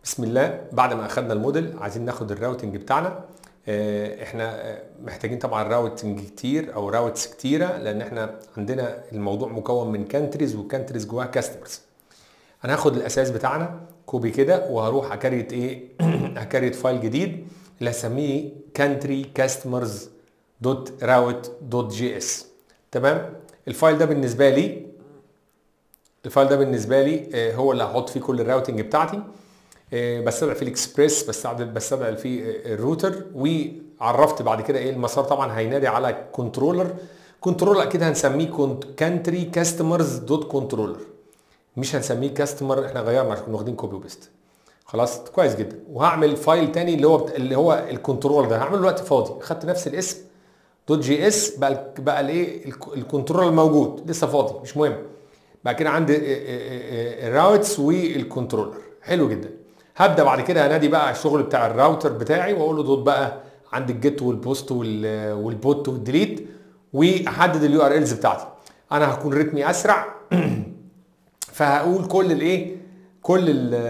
بسم الله بعد ما اخدنا الموديل عايزين ناخد الراوتنج بتاعنا آه، احنا آه، محتاجين طبعا راوتنج كتير او راوتس كتيره لان احنا عندنا الموضوع مكون من كانتريز وكانتريز جواها كاستمرز انا هاخد الاساس بتاعنا كوبي كده وهروح اكريت ايه هكريت فايل جديد اللي هسميه كانتري كاستمرز دوت راوت دوت جي اس تمام الفايل ده بالنسبه لي الفايل ده بالنسبه لي آه، هو اللي هحط فيه كل الراوتنج بتاعتي آه، بستدعي فيه الاكسبريس بستدعي بستدعي فيه آه، الروتر وعرفت بعد كده ايه المسار طبعا هينادي على كنترولر كنترولر اكيد هنسميه كانتري كاستمرز دوت كنترولر مش هنسميه كاستمر احنا غيرنا عشان كنا واخدين كوبي وبيست خلاص كويس جدا وهعمل فايل تاني اللي هو بت... اللي هو الكنترول ده هعمله دلوقتي فاضي خدت نفس الاسم دوت جي اس بقى ال- بقى الايه الك- الكنترول الموجود لسه فاضي مش مهم بعد كده عندي الراوتس والكنترولر حلو جدا هبدا بعد كده انادي بقى على الشغل بتاع الراوتر بتاعي واقول له دوت بقى عندي الجيت والبوست وال- والبوت والديليت واحدد اليو ار الز بتاعتي انا هكون رتمي اسرع فهقول كل الايه كل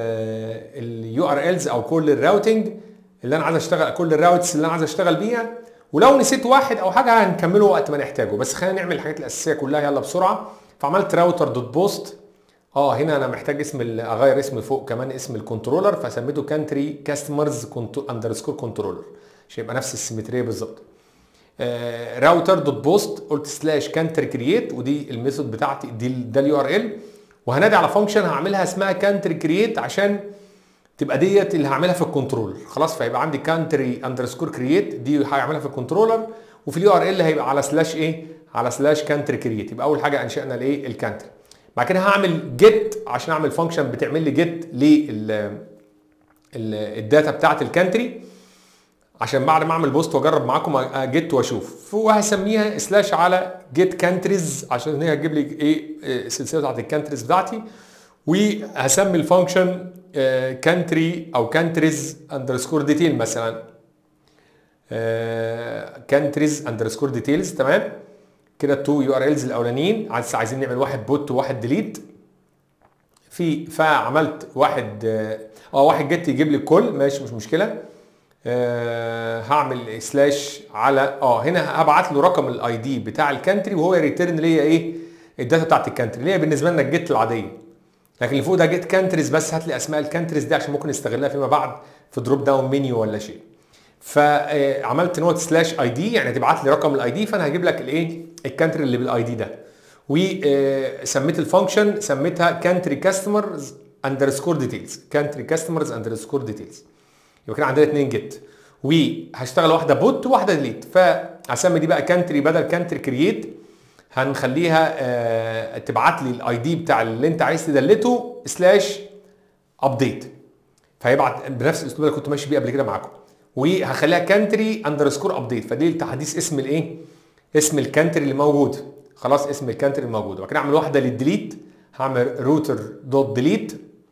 اليو ار الز او كل الراوتنج اللي انا عايز اشتغل كل الراوتس اللي انا عايز اشتغل بيها ولو نسيت واحد او حاجه هنكمله وقت ما نحتاجه بس خلينا نعمل الحاجات الاساسيه كلها يلا بسرعه فعملت راوتر دوت بوست اه هنا انا محتاج اسم ال- اغير اسم فوق كمان اسم الكنترولر فسميته كانتري كاستمرز اندرسكور كنترولر عشان يبقى نفس السيمتريه بالظبط راوتر دوت بوست قلت سلاش كانتري كرييت ودي الميثود بتاعتي دي ال- ده اليو ار ال وهنادي على فانكشن هعملها اسمها كانتري كرييت عشان تبقى ديت اللي هعملها في الكنترولر خلاص فيبقى عندي كانتري اندرسكور كرييت دي هعملها في الكنترولر وفي اليو ار ال هيبقى على سلاش ايه على سلاش كانتري كرييت يبقى اول حاجه انشانا الايه الكانتري بعد كده هعمل جيت عشان اعمل فانكشن بتعمل لي جيت لل الداتا بتاعت الكانتري عشان بعد ما اعمل بوست واجرب معاكم جيت واشوف وهسميها سلاش على جيت كانتريز عشان هي هتجيب لي ايه السلسله بتاعت الكانتريز بتاعتي وهسمي الفانكشن كانتري او كانتريز اندرسكور ديتيل مثلا كانتريز اندرسكور ديتيلز تمام كده التو يو ار الز الاولانيين عايز عايزين نعمل واحد بوت وواحد ديليت في فعملت واحد اه آه، واحد جيت يجيب لي الكل ماشي مش مشكله آه هعمل سلاش على اه هنا هبعت له رقم الاي دي بتاع الكانتري وهو يريترن ليا ايه الداتا بتاعت الكانتري اللي هي بالنسبه لنا الجيت العاديه لكن اللي فوق ده جيت كانتريز بس هات لي اسماء الكانتريز دي عشان ممكن نستغلها فيما بعد في دروب داون منيو ولا شيء فعملت نوت سلاش اي دي يعني تبعت لي رقم الاي دي فانا هجيب لك الايه الكانتري اللي بالاي دي ده وسميت الفانكشن سميتها كانتري كاستمرز اندرسكور ديتيلز كانتري كاستمرز اندرسكور ديتيلز يبقى كده عندنا اتنين جيت وهشتغل واحده بوت وواحده ديليت فهسمي دي بقى كانتري بدل كانتري كرييت هنخليها آه تبعت لي الاي دي بتاع اللي انت عايز تدلته سلاش ابديت فهيبعت بنفس الاسلوب اللي كنت ماشي بيه قبل كده معاكم وهخليها كانتري اندرسكور ابديت فدي تحديث اسم الايه اسم الكانتري اللي موجود خلاص اسم الكانتري الموجود وبعد كده اعمل واحده للديليت هعمل روتر دوت ديليت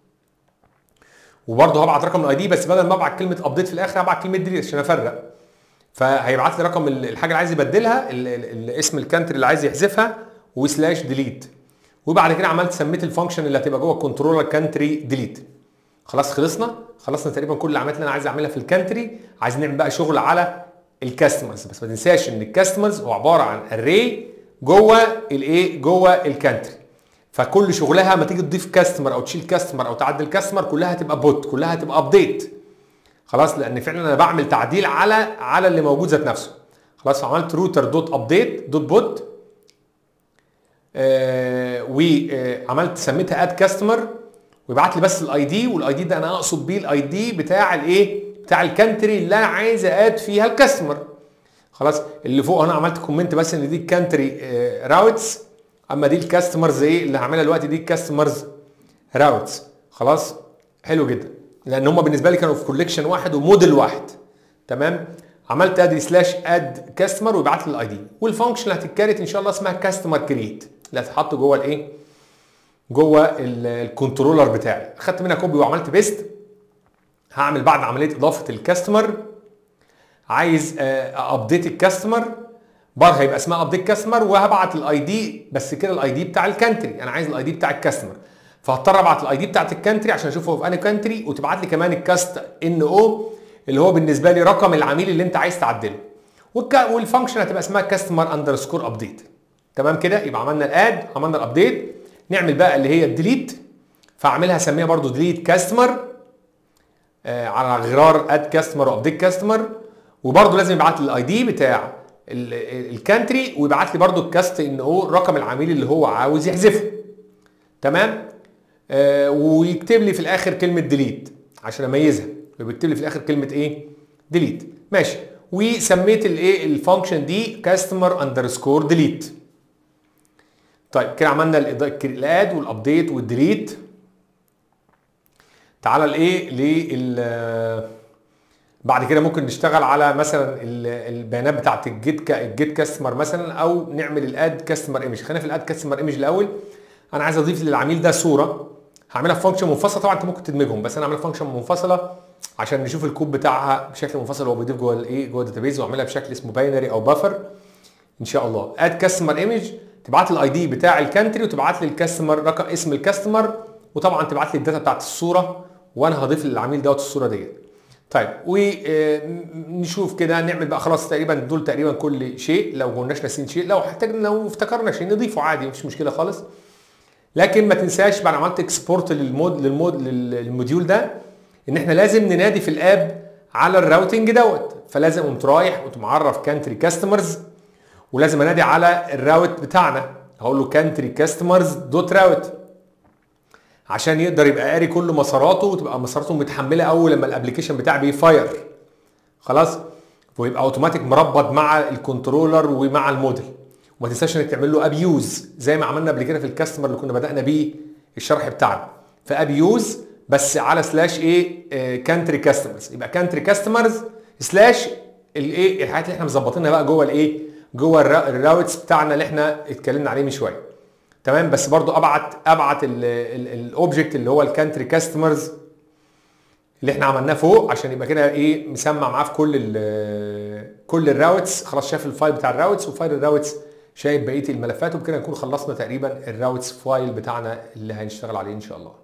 وبرضه هبعت رقم الاي دي بس بدل ما ابعت كلمه ابديت في الاخر هبعت كلمه ديليت عشان افرق فهيبعت لي رقم ال- الحاجه اللي عايز يبدلها ال- ال- ال- اسم الكانتري اللي عايز يحذفها وسلاش ديليت وبعد كده عملت سميت الفانكشن اللي هتبقى جوه الكنترولر كانتري ديليت خلاص خلصنا خلصنا تقريبا كل العمليات اللي انا عايز اعملها في الكانتري عايز نعمل بقى شغل على الكاستمرز بس ما تنساش ان الكاستمرز هو عباره عن اري جوه الايه جوه الكانتري فكل شغلها ما تيجي تضيف كاستمر او تشيل كاستمر او تعدل كاستمر كلها هتبقى بوت كلها هتبقى ابديت خلاص لان فعلا انا بعمل تعديل على على اللي موجود ذات نفسه خلاص فعملت روتر دوت ابديت دوت بوت آه وعملت سميتها اد كاستمر ويبعت لي بس الاي دي والاي دي ده انا اقصد بيه الاي دي بتاع الايه بتاع الكانتري اللي انا عايز اد فيها الكاستمر خلاص اللي فوق انا عملت كومنت بس ان دي الكانتري راوتس اما دي الكاستمرز ايه اللي هعملها دلوقتي دي الكاستمرز راوتس خلاص حلو جدا لان هم بالنسبه لي كانوا في كوليكشن واحد وموديل واحد تمام عملت ادي سلاش اد كاستمر ويبعت لي الاي دي والفانكشن اللي هتتكريت ان شاء الله اسمها كاستمر كريت اللي هتتحط جوه الايه جوه ال- الكنترولر بتاعي اخدت منها كوبي وعملت بيست هعمل بعد عمليه اضافه الكاستمر عايز ابديت الكاستمر بار هيبقى اسمها ابديت كاستمر وهبعت الاي دي بس كده الاي دي بتاع الكانتري انا عايز الاي دي بتاع الكاستمر فهضطر ابعت الاي دي بتاعت الكانتري عشان اشوف هو في انهي كانتري وتبعت لي كمان الكاست ان او اللي هو بالنسبه لي رقم العميل اللي انت عايز تعدله والك- والفانكشن هتبقى اسمها كاستمر اندرسكور ابديت تمام كده يبقى عملنا الاد عملنا الابديت نعمل بقى اللي هي الديليت فاعملها اسميها برضو ديليت كاستمر آه على غرار اد كاستمر وابديت كاستمر وبرضو لازم يبعت لي الاي دي بتاع الكانتري ويبعت لي برضو الكاست ان او رقم العميل اللي هو عاوز يحذفه تمام آه ويكتب لي في الاخر كلمه ديليت عشان اميزها وبيكتب لي في الاخر كلمه ايه ديليت ماشي وسميت الايه الفانكشن دي كاستمر اندرسكور ديليت طيب كده عملنا الإضاءة- الاد والابديت والديليت تعالى لايه لل بعد كده ممكن نشتغل على مثلا ال- البيانات بتاعت الجيت كا- الجيت كاستمر مثلا او نعمل الاد كاستمر ايمج خلينا في الاد كاستمر ايمج الاول انا عايز اضيف للعميل ده صوره هعملها في فانكشن منفصله طبعا انت ممكن تدمجهم بس انا هعملها في فانكشن منفصله عشان نشوف الكود بتاعها بشكل منفصل هو بيضيف جوه الايه جوه الداتابيز واعملها بشكل اسمه باينري او بافر ان شاء الله اد كاستمر ايمج تبعت لي الاي دي بتاع الكانتري وتبعت لي الكاستمر رقم اسم الكاستمر وطبعا تبعت لي الداتا بتاعت الصوره وانا هضيف للعميل دوت الصوره ديت طيب ونشوف كده نعمل بقى خلاص تقريبا دول تقريبا كل شيء لو كناش ناسيين شيء لو احتاجنا لو افتكرنا شيء نضيفه عادي مفيش مشكله خالص لكن ما تنساش بعد ما عملت اكسبورت للمود للمود للموديول ده ان احنا لازم ننادي في الاب على الراوتنج دوت فلازم قمت رايح قمت معرف كانتري كاستمرز ولازم انادي على الراوت بتاعنا هقول له كانتري كاستمرز دوت راوت عشان يقدر يبقى قاري كل مساراته وتبقى مساراته متحمله اول لما الابلكيشن بتاعي بيفاير خلاص ويبقى اوتوماتيك مربط مع الكنترولر ومع الموديل وما تنساش انك تعمل له ابيوز زي ما عملنا قبل كده في الكاستمر اللي كنا بدانا بيه الشرح بتاعنا فابيوز بس على سلاش ايه كانتري كاستمرز يبقى كانتري كاستمرز سلاش الايه الحاجات اللي احنا مظبطينها بقى جوه الايه جوه الرا- الراوتس بتاعنا اللي احنا اتكلمنا عليه من شويه تمام بس برضو ابعت ابعت الاوبجكت اللي هو الكانتري كاستمرز اللي احنا عملناه فوق عشان يبقى كده ايه مسمع معاه في كل ال كل الراوتس خلاص شاف الفايل بتاع الراوتس وفايل الراوتس شايف بقيه الملفات وبكده نكون خلصنا تقريبا الراوتس فايل بتاعنا اللي هنشتغل عليه ان شاء الله